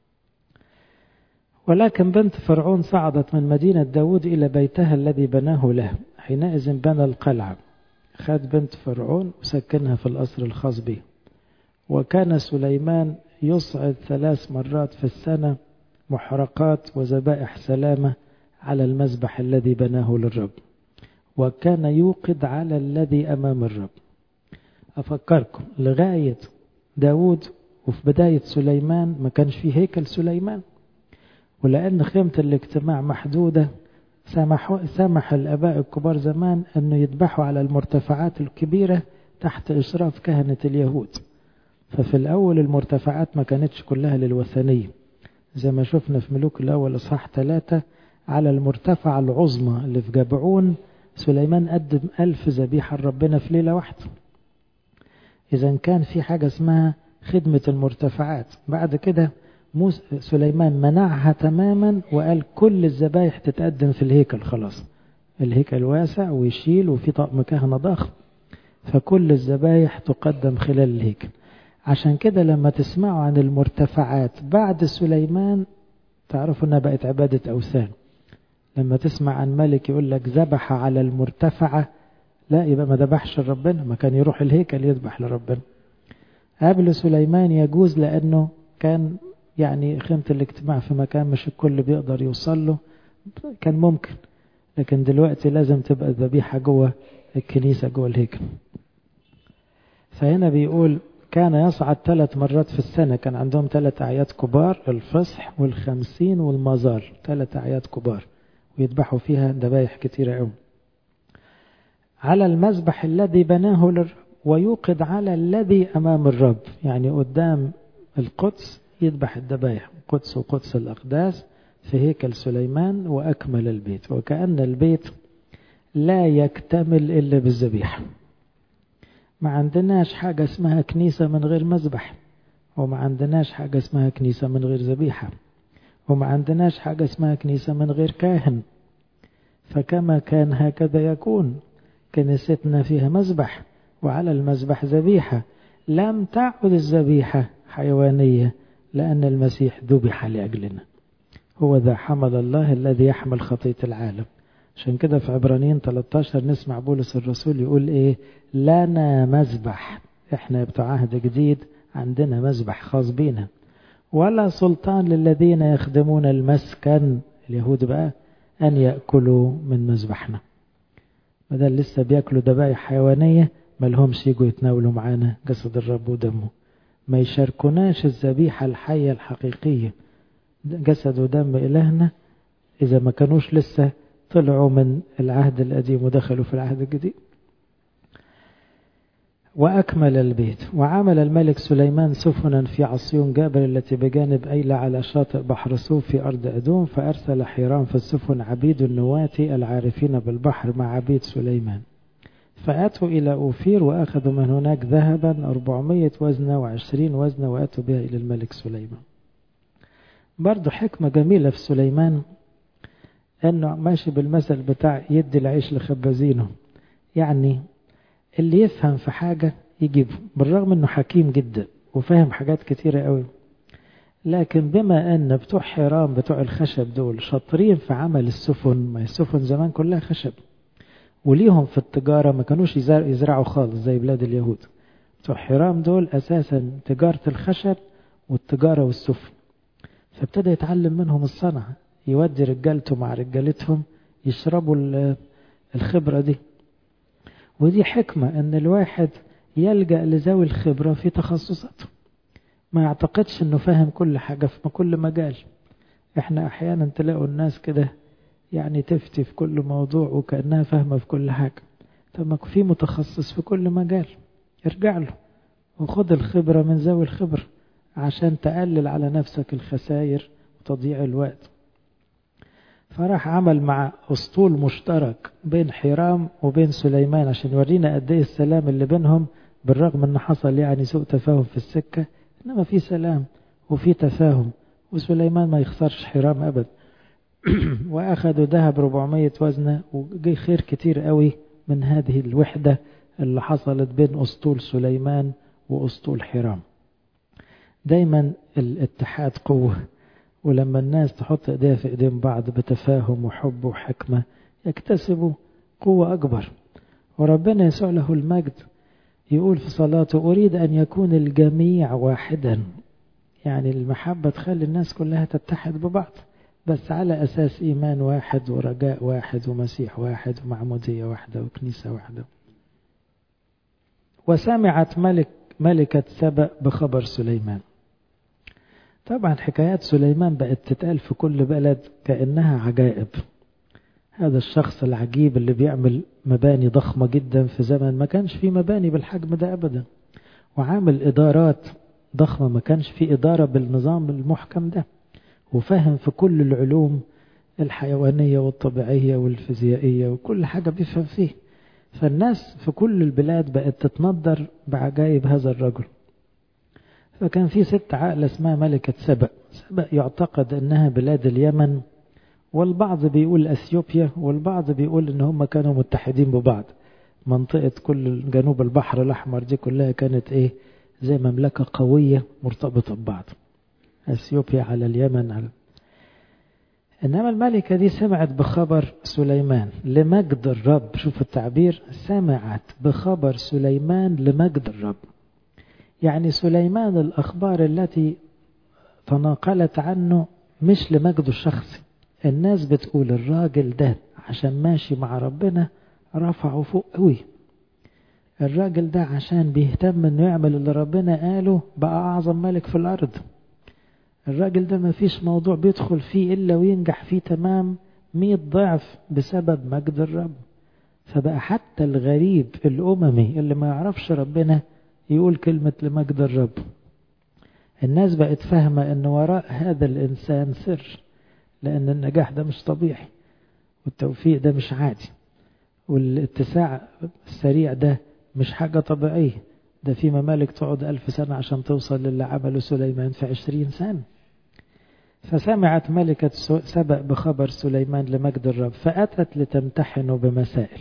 ولكن بنت فرعون صعدت من مدينة داود إلى بيتها الذي بناه له حينئذ بنى القلعة خد بنت فرعون وسكنها في القصر الخاص به وكان سليمان يصعد ثلاث مرات في السنة محرقات وذبائح سلامة على المذبح الذي بناه للرب وكان يوقد على الذي أمام الرب أفكركم لغاية داود وفي بداية سليمان ما كانش فيه هيكل سليمان ولأن خيمة الاجتماع محدودة سمح, سمح الآباء الكبار زمان أنه يذبحوا على المرتفعات الكبيرة تحت إشراف كهنة اليهود ففي الأول المرتفعات ما كانتش كلها للوثنية زي ما شفنا في ملوك الأول إصحاح ثلاثة على المرتفع العظمى اللي في جبعون سليمان قدم ألف ذبيحة لربنا في ليلة واحدة إذا كان في حاجة اسمها خدمة المرتفعات بعد كده موسى سليمان منعها تماما وقال كل الذبايح تتقدم في الهيكل خلاص الهيكل واسع ويشيل وفي طقم كهنة ضخم فكل الذبايح تقدم خلال الهيكل عشان كده لما تسمعوا عن المرتفعات بعد سليمان تعرفوا انها بقت عبادة أوثان لما تسمع عن ملك يقول لك ذبح على المرتفعة لا يبقى ما ذبحش لربنا ما كان يروح الهيكل يذبح لربنا قبل سليمان يجوز لأنه كان يعني خيمة الاجتماع في مكان مش الكل بيقدر يوصل له كان ممكن لكن دلوقتي لازم تبقى الذبيحة جوه الكنيسة جوه الهيكل فهنا بيقول كان يصعد ثلاث مرات في السنة كان عندهم ثلاث أعياد كبار الفصح والخمسين والمزار ثلاث أعياد كبار ويذبحوا فيها ذبايح كتيرة قوي على المذبح الذي بناه للرب ويوقد على الذي أمام الرب يعني قدام القدس يذبح الذبايح قدس وقدس الأقداس في هيكل سليمان وأكمل البيت وكأن البيت لا يكتمل إلا بالذبيحة ما عندناش حاجة اسمها كنيسة من غير مذبح وما عندناش حاجة اسمها كنيسة من غير ذبيحة وما عندناش حاجة اسمها كنيسة من غير كاهن فكما كان هكذا يكون كنيستنا فيها مذبح وعلى المذبح ذبيحة لم تعد الذبيحة حيوانية لأن المسيح ذبح لأجلنا هو ذا حمل الله الذي يحمل خطية العالم عشان كده في عبرانيين 13 نسمع بولس الرسول يقول ايه لنا مذبح احنا بتوع عهد جديد عندنا مذبح خاص بينا ولا سلطان للذين يخدمون المسكن اليهود بقى أن يأكلوا من مذبحنا بدل لسه بياكلوا ذبائح حيوانية ملهمش يجوا يتناولوا معانا جسد الرب ودمه ما يشاركوناش الذبيحة الحية الحقيقية جسد ودم إلهنا إذا ما كانوش لسه طلعوا من العهد القديم ودخلوا في العهد الجديد وأكمل البيت وعمل الملك سليمان سفنا في عصيون جابل التي بجانب أيلة على شاطئ بحر صوف في أرض أدوم فأرسل حيرام في السفن عبيد النواتي العارفين بالبحر مع عبيد سليمان فأتوا إلى أوفير وأخذوا من هناك ذهبا 400 وزنة وعشرين وزنة وأتوا بها إلى الملك سليمان برضو حكمة جميلة في سليمان أنه ماشي بالمثل بتاع يدي العيش لخبازينه يعني اللي يفهم في حاجة يجيبه بالرغم أنه حكيم جدا وفاهم حاجات كتيرة قوي لكن بما أن بتوع حرام بتوع الخشب دول شاطرين في عمل السفن ما السفن زمان كلها خشب وليهم في التجارة ما كانوش يزرعوا خالص زي بلاد اليهود بتوع حرام دول أساسا تجارة الخشب والتجارة والسفن فابتدى يتعلم منهم الصنعة يودي رجالته مع رجالتهم يشربوا الخبرة دي ودي حكمة ان الواحد يلجأ لذوي الخبرة في تخصصاته ما يعتقدش انه فاهم كل حاجة في كل مجال احنا احيانا تلاقوا الناس كده يعني تفتي في كل موضوع وكأنها فاهمة في كل حاجة طب في متخصص في كل مجال ارجع له وخد الخبرة من ذوي الخبرة عشان تقلل على نفسك الخسائر وتضييع الوقت فراح عمل مع اسطول مشترك بين حرام وبين سليمان عشان يورينا قد ايه السلام اللي بينهم بالرغم ان حصل يعني سوء تفاهم في السكة انما في سلام وفي تفاهم وسليمان ما يخسرش حرام ابدا واخدوا ذهب 400 وزنة وجي خير كتير قوي من هذه الوحدة اللي حصلت بين اسطول سليمان واسطول حرام دايما الاتحاد قوه ولما الناس تحط ايديها في ايدين بعض بتفاهم وحب وحكمة يكتسبوا قوة أكبر وربنا يسوع له المجد يقول في صلاته أريد أن يكون الجميع واحدا يعني المحبة تخلي الناس كلها تتحد ببعض بس على أساس إيمان واحد ورجاء واحد ومسيح واحد ومعمودية واحدة وكنيسة واحدة وسمعت ملك ملكة سبأ بخبر سليمان طبعا حكايات سليمان بقت تتقال في كل بلد كأنها عجائب هذا الشخص العجيب اللي بيعمل مباني ضخمة جدا في زمن ما كانش في مباني بالحجم ده أبدا وعامل إدارات ضخمة ما كانش في إدارة بالنظام المحكم ده وفهم في كل العلوم الحيوانية والطبيعية والفيزيائية وكل حاجة بيفهم فيه فالناس في كل البلاد بقت تتنظر بعجائب هذا الرجل فكان في ست عائلة اسمها ملكة سبأ سبأ يعتقد أنها بلاد اليمن والبعض بيقول أثيوبيا والبعض بيقول أن هم كانوا متحدين ببعض منطقة كل جنوب البحر الأحمر دي كلها كانت إيه زي مملكة قوية مرتبطة ببعض أثيوبيا على اليمن على إنما الملكة دي سمعت بخبر سليمان لمجد الرب شوف التعبير سمعت بخبر سليمان لمجد الرب يعني سليمان الأخبار التي تناقلت عنه مش لمجده الشخصي الناس بتقول الراجل ده عشان ماشي مع ربنا رفعه فوق قوي الراجل ده عشان بيهتم انه يعمل اللي ربنا قاله بقى اعظم ملك في الارض الراجل ده ما فيش موضوع بيدخل فيه الا وينجح فيه تمام مية ضعف بسبب مجد الرب فبقى حتى الغريب الاممي اللي ما يعرفش ربنا يقول كلمة لمجد الرب الناس بقت فاهمة ان وراء هذا الانسان سر لان النجاح ده مش طبيعي والتوفيق ده مش عادي والاتساع السريع ده مش حاجة طبيعية ده في ممالك تقعد ألف سنة عشان توصل للي عمله سليمان في عشرين سنة فسمعت ملكة سبأ بخبر سليمان لمجد الرب فأتت لتمتحنه بمسائل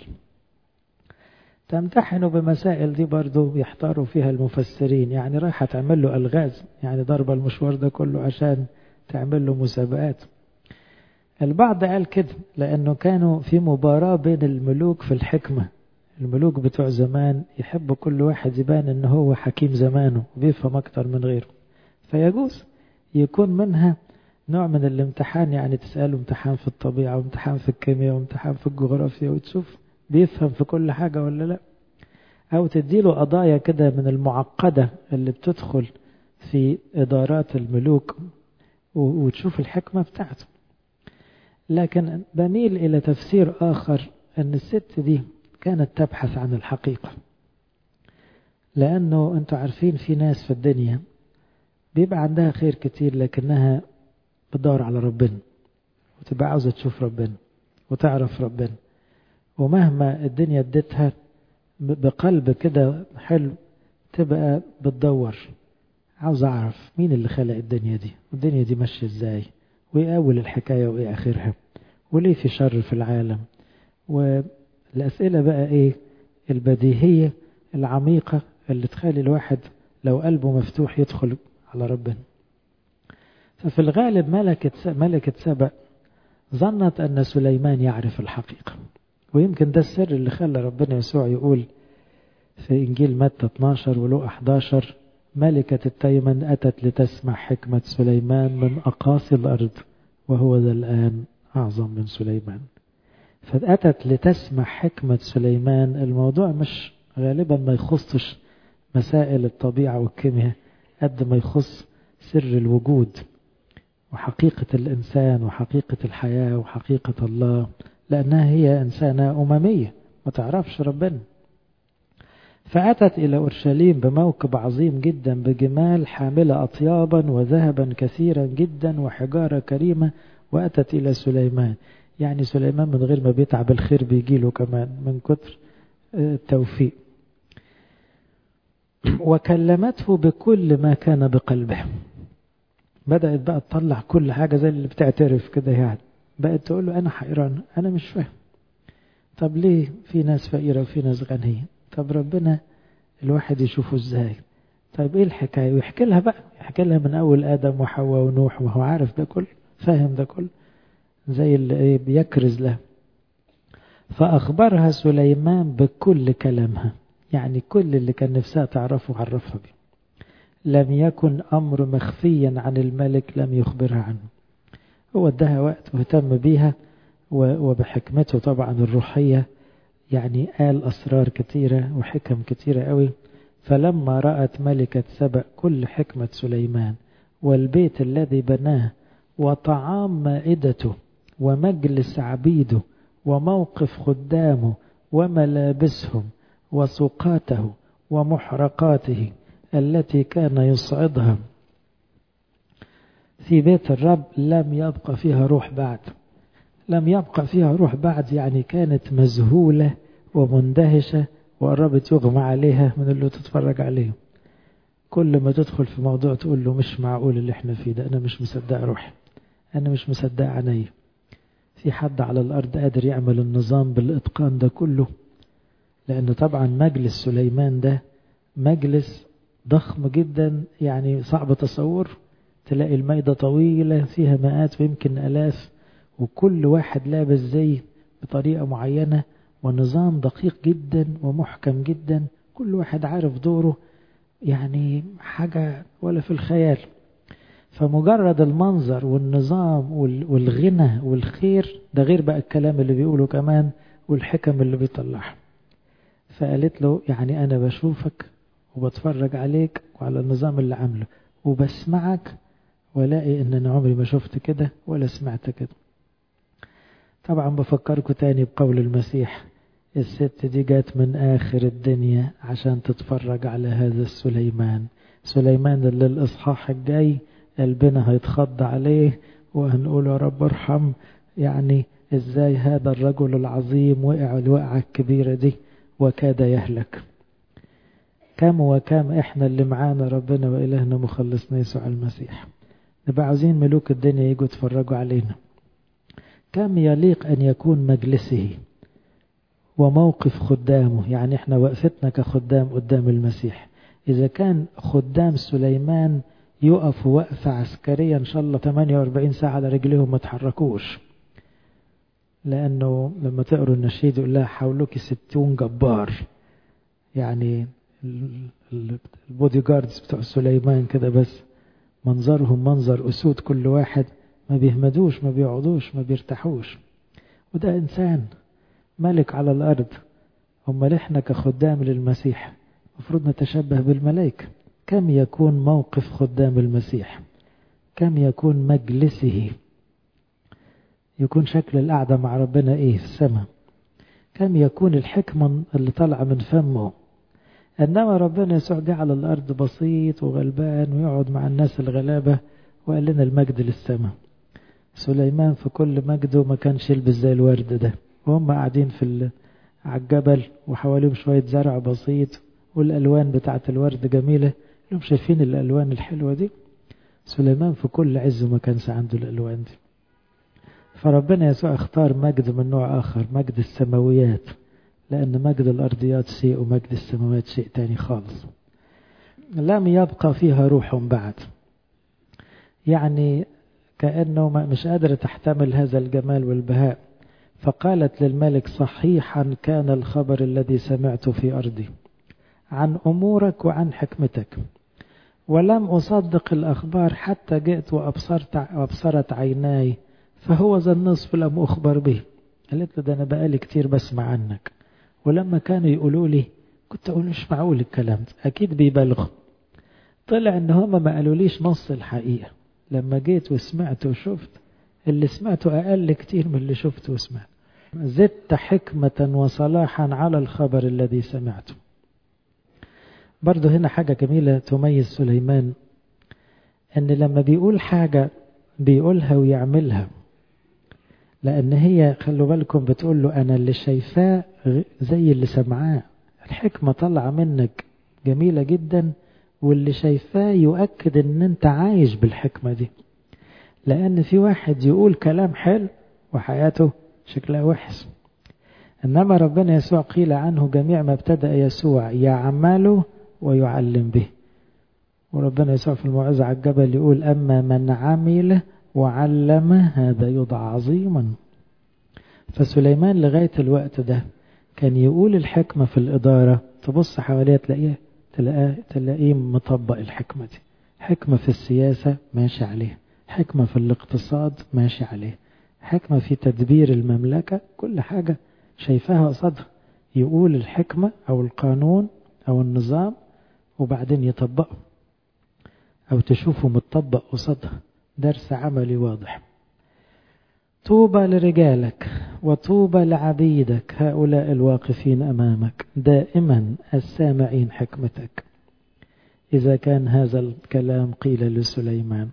تمتحنه بمسائل دي برضو يحتاروا فيها المفسرين يعني رايحة تعمل له ألغاز يعني ضرب المشوار ده كله عشان تعمل له مسابقات البعض قال كده لأنه كانوا في مباراة بين الملوك في الحكمة الملوك بتوع زمان يحبوا كل واحد يبان ان هو حكيم زمانه وبيفهم اكتر من غيره فيجوز يكون منها نوع من الامتحان يعني تسأله امتحان في الطبيعة وامتحان في الكيمياء وامتحان في الجغرافيا وتشوف بيفهم في كل حاجة ولا لا أو تديله قضايا كده من المعقدة اللي بتدخل في إدارات الملوك وتشوف الحكمة بتاعته لكن بميل إلى تفسير آخر أن الست دي كانت تبحث عن الحقيقة لأنه أنتوا عارفين في ناس في الدنيا بيبقى عندها خير كتير لكنها بتدور على ربنا وتبقى عاوزة تشوف ربنا وتعرف ربنا ومهما الدنيا اديتها بقلب كده حلو تبقى بتدور عاوز اعرف مين اللي خلق الدنيا دي والدنيا دي ماشيه ازاي وايه اول الحكايه وايه اخرها وليه في شر في العالم والاسئله بقى ايه البديهيه العميقه اللي تخلي الواحد لو قلبه مفتوح يدخل على ربنا ففي الغالب ملكة ملكة سبأ ظنت أن سليمان يعرف الحقيقة ويمكن ده السر اللي خلى ربنا يسوع يقول في إنجيل متى 12 ولو 11 ملكة التيمن أتت لتسمع حكمة سليمان من أقاصي الأرض وهو ذا الآن أعظم من سليمان فأتت لتسمع حكمة سليمان الموضوع مش غالبا ما يخصش مسائل الطبيعة والكيمياء قد ما يخص سر الوجود وحقيقة الإنسان وحقيقة الحياة وحقيقة الله لأنها هي إنسانة أممية ما تعرفش ربنا فأتت إلى أورشليم بموكب عظيم جدا بجمال حاملة أطيابا وذهبا كثيرا جدا وحجارة كريمة وأتت إلى سليمان يعني سليمان من غير ما بيتعب الخير بيجيله كمان من كتر التوفيق وكلمته بكل ما كان بقلبه بدأت بقى تطلع كل حاجة زي اللي بتعترف كده يعني بقت تقول له أنا حيران أنا مش فاهم طب ليه في ناس فقيرة وفي ناس غنية طب ربنا الواحد يشوفه ازاي طيب ايه الحكاية ويحكي لها بقى يحكي لها من أول آدم وحواء ونوح وهو عارف ده كله فاهم ده كله زي اللي ايه بيكرز له فأخبرها سليمان بكل كلامها يعني كل اللي كان نفسها تعرفه عرفها بيه لم يكن أمر مخفيا عن الملك لم يخبرها عنه هو ادها وقت واهتم بيها وبحكمته طبعا الروحية يعني قال أسرار كثيرة وحكم كثيرة قوي فلما رأت ملكة سبأ كل حكمة سليمان والبيت الذي بناه وطعام مائدته ومجلس عبيده وموقف خدامه وملابسهم وسقاته ومحرقاته التي كان يصعدها في بيت الرب لم يبقى فيها روح بعد لم يبقى فيها روح بعد يعني كانت مذهولة ومندهشة وقربت يغمى عليها من اللي تتفرج عليه كل ما تدخل في موضوع تقول له مش معقول اللي احنا فيه ده انا مش مصدق روحي انا مش مصدق عيني في حد على الارض قادر يعمل النظام بالاتقان ده كله لان طبعا مجلس سليمان ده مجلس ضخم جدا يعني صعب تصور تلاقي المائدة طويلة فيها مئات ويمكن ألاف وكل واحد لابس زي بطريقة معينة ونظام دقيق جدا ومحكم جدا كل واحد عارف دوره يعني حاجة ولا في الخيال فمجرد المنظر والنظام والغنى والخير ده غير بقى الكلام اللي بيقوله كمان والحكم اللي بيطلعها فقالت له يعني أنا بشوفك وبتفرج عليك وعلى النظام اللي عامله وبسمعك ولاقي ان انا عمري ما شفت كده ولا سمعت كده طبعا بفكركم تاني بقول المسيح الست دي جات من آخر الدنيا عشان تتفرج على هذا السليمان سليمان اللي الإصحاح الجاي قلبنا هيتخض عليه وهنقول يا رب ارحم يعني ازاي هذا الرجل العظيم وقع الوقعة الكبيرة دي وكاد يهلك كم وكم احنا اللي معانا ربنا وإلهنا مخلصنا يسوع المسيح نبقى عاوزين ملوك الدنيا يجوا يتفرجوا علينا كم يليق أن يكون مجلسه وموقف خدامه يعني احنا وقفتنا كخدام قدام المسيح إذا كان خدام سليمان يقف وقفة عسكرية إن شاء الله 48 ساعة على رجليهم ما تحركوش لأنه لما تقروا النشيد يقول لها حولك ستون جبار يعني البودي جاردز بتوع سليمان كده بس منظرهم منظر أسود كل واحد ما بيهمدوش ما بيقعدوش ما بيرتاحوش وده إنسان ملك على الأرض أمال إحنا كخدام للمسيح المفروض نتشبه بالملائكة كم يكون موقف خدام المسيح كم يكون مجلسه يكون شكل القعدة مع ربنا إيه في السماء كم يكون الحكمة اللي طالعة من فمه إنما ربنا يسوع جه على الأرض بسيط وغلبان ويقعد مع الناس الغلابة وقال لنا المجد للسماء سليمان في كل مجده ما كانش يلبس زي الورد ده وهم قاعدين في على الجبل وحواليهم شوية زرع بسيط والألوان بتاعت الورد جميلة لهم شايفين الألوان الحلوة دي سليمان في كل عز ما كانش عنده الألوان دي فربنا يسوع اختار مجد من نوع آخر مجد السماويات لأن مجد الأرضيات شيء ومجد السماوات شيء تاني خالص لم يبقى فيها روح بعد يعني كأنه مش قادرة تحتمل هذا الجمال والبهاء فقالت للملك صحيحا كان الخبر الذي سمعت في أرضي عن أمورك وعن حكمتك ولم أصدق الأخبار حتى جئت وأبصرت, وأبصرت عيناي فهو ذا النصف لم أخبر به قالت له ده أنا بقالي كتير بسمع عنك ولما كانوا يقولوا لي كنت أقول مش معقول الكلام ده أكيد بيبالغوا طلع إن هما ما قالوليش نص الحقيقة لما جيت وسمعت وشفت اللي سمعته أقل كتير من اللي شفته وسمعت زدت حكمة وصلاحا على الخبر الذي سمعته برضه هنا حاجة جميلة تميز سليمان ان لما بيقول حاجة بيقولها ويعملها لان هي خلوا بالكم بتقول له انا اللي شايفاه زي اللي سمعاه الحكمة طالعة منك جميلة جدا واللي شايفاه يؤكد ان انت عايش بالحكمة دي لان في واحد يقول كلام حلو وحياته شكلها وحش انما ربنا يسوع قيل عنه جميع ما ابتدأ يسوع يعمله ويعلم به وربنا يسوع في الموعظة على الجبل يقول أما من عمل وعلم هذا يضع عظيما فسليمان لغاية الوقت ده كان يقول الحكمة في الإدارة تبص حواليه تلاقيه تلاقيه, تلاقيه مطبق الحكمة دي حكمة في السياسة ماشي عليه حكمة في الاقتصاد ماشي عليه حكمة في تدبير المملكة كل حاجة شايفاها قصادها يقول الحكمة أو القانون أو النظام وبعدين يطبقه أو تشوفه متطبق قصادها درس عملي واضح طوبى لرجالك وطوبى لعبيدك هؤلاء الواقفين أمامك دائما السامعين حكمتك إذا كان هذا الكلام قيل لسليمان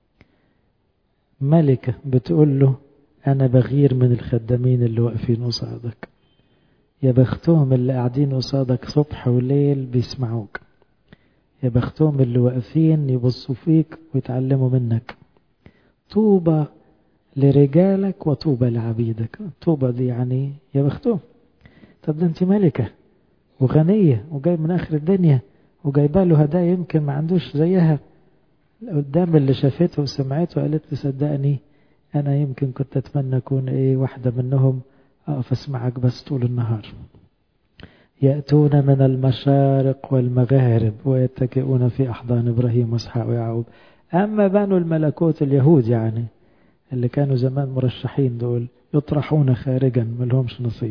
ملكة بتقول له أنا بغير من الخدامين اللي واقفين قصادك يا بختهم اللي قاعدين قصادك صبح وليل بيسمعوك يا بختهم اللي واقفين يبصوا فيك ويتعلموا منك طوبى لرجالك وطوبى لعبيدك طوبى دي يعني يا بختهم طب ده انت ملكة وغنية وجاي من آخر الدنيا وجايبه له هدايا يمكن ما عندوش زيها قدام اللي شافته وسمعته قالت له صدقني أنا يمكن كنت أتمنى أكون إيه واحدة منهم أقف أسمعك بس طول النهار يأتون من المشارق والمغارب ويتكئون في أحضان إبراهيم وإسحاق ويعقوب أما بنو الملكوت اليهود يعني اللي كانوا زمان مرشحين دول يطرحون خارجا ملهمش نصيب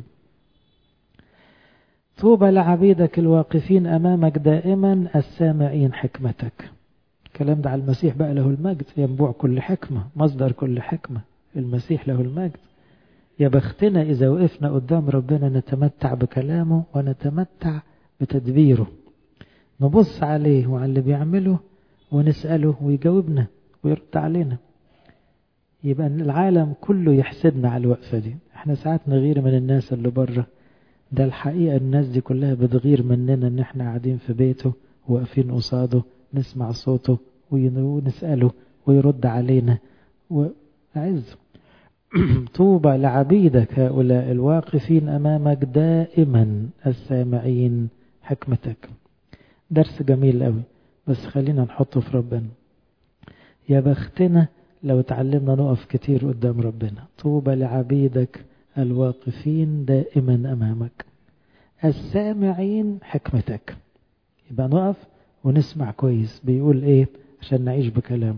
طوبى لعبيدك الواقفين أمامك دائما السامعين حكمتك الكلام ده على المسيح بقى له المجد ينبوع كل حكمة مصدر كل حكمة المسيح له المجد يا بختنا إذا وقفنا قدام ربنا نتمتع بكلامه ونتمتع بتدبيره نبص عليه وعلى اللي بيعمله ونسأله ويجاوبنا ويرد علينا يبقى العالم كله يحسدنا على الوقفة دي احنا ساعات نغير من الناس اللي بره ده الحقيقة الناس دي كلها بتغير مننا ان احنا قاعدين في بيته واقفين قصاده نسمع صوته ونسأله ويرد علينا وأعزه طوبى لعبيدك هؤلاء الواقفين أمامك دائما السامعين حكمتك درس جميل قوي بس خلينا نحطه في ربنا يا بختنا لو تعلمنا نقف كتير قدام ربنا طوبى لعبيدك الواقفين دائما أمامك السامعين حكمتك يبقى نقف ونسمع كويس بيقول ايه عشان نعيش بكلامه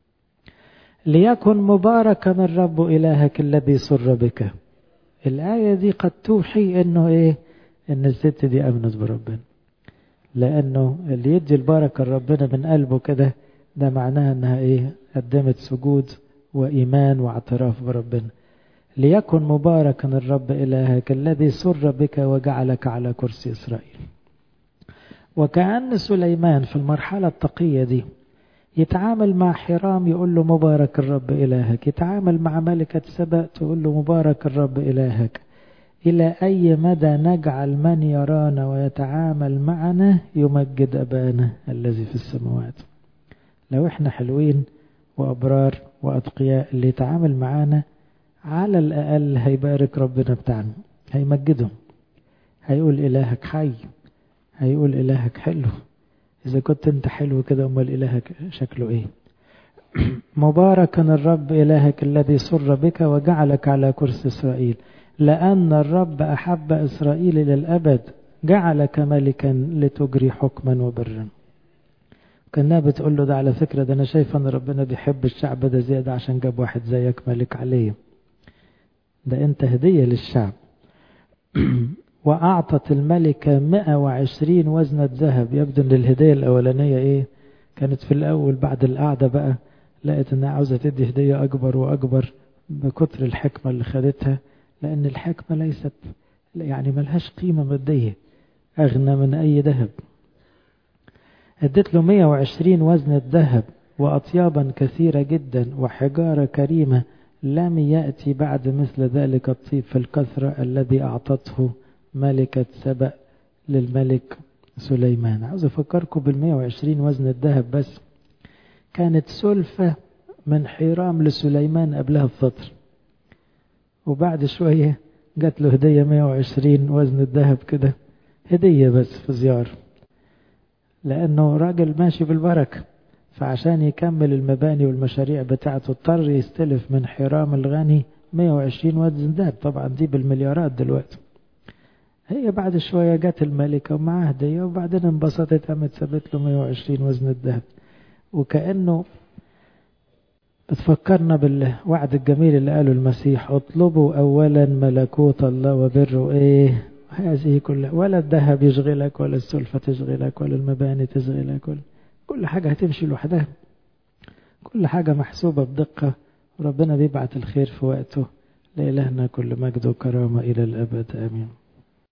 ليكن مباركا الرب إلهك الذي سر بك الآية دي قد توحي انه ايه ان الست دي امنت بربنا لانه اللي يدي البركة لربنا من قلبه كده ده معناها انها ايه قدمت سجود وايمان واعتراف بربنا ليكن مباركا الرب إلهك الذي سر بك وجعلك على كرسي إسرائيل وكأن سليمان في المرحلة التقية دي يتعامل مع حرام يقول له مبارك الرب إلهك يتعامل مع ملكة سبأ تقول له مبارك الرب إلهك إلى أي مدى نجعل من يرانا ويتعامل معنا يمجد أبانا الذي في السماوات لو احنا حلوين وأبرار وأتقياء اللي يتعامل معانا على الأقل هيبارك ربنا بتاعنا هيمجدهم هيقول إلهك حي هيقول إلهك حلو إذا كنت أنت حلو كده أمال إلهك شكله إيه مباركا الرب إلهك الذي سر بك وجعلك على كرسي إسرائيل لأن الرب أحب إسرائيل للأبد جعلك ملكا لتجري حكما وبرا كانها بتقول له ده على فكرة ده أنا شايف أن ربنا بيحب الشعب ده زيادة عشان جاب واحد زيك ملك عليه ده أنت هدية للشعب وأعطت الملكة 120 وزنة ذهب يبدو أن الهدية الأولانية إيه كانت في الأول بعد القعدة بقى لقيت أنها عاوزة تدي هدية أكبر وأكبر بكتر الحكمة اللي خدتها لأن الحكمة ليست يعني ملهاش قيمة مادية أغنى من أي ذهب ادت له 120 وزنة ذهب وأطيابا كثيرة جدا وحجارة كريمة لم يأتي بعد مثل ذلك الطيب في الكثرة الذي أعطته ملكة سبأ للملك سليمان عاوز أفكركم بالمية وعشرين وزن الذهب بس كانت سلفة من حرام لسليمان قبلها بفترة وبعد شوية جات له هدية 120 وزن الذهب كده هدية بس في زيارة لأنه راجل ماشي بالبركة فعشان يكمل المباني والمشاريع بتاعته اضطر يستلف من حرام الغني 120 وزن ذهب طبعا دي بالمليارات دلوقتي هي بعد شوية جت الملكة ومعاها هدية وبعدين انبسطت قامت سابت له 120 وزن الذهب وكأنه بتفكرنا بالوعد الجميل اللي قاله المسيح اطلبوا أولا ملكوت الله وبره ايه هذه كلها ولا الذهب يشغلك ولا السلفة تشغلك ولا المباني تشغلك ولا كل حاجة هتمشي لوحدها كل حاجة محسوبة بدقة وربنا بيبعت الخير في وقته لإلهنا كل مجد وكرامة إلى الأبد آمين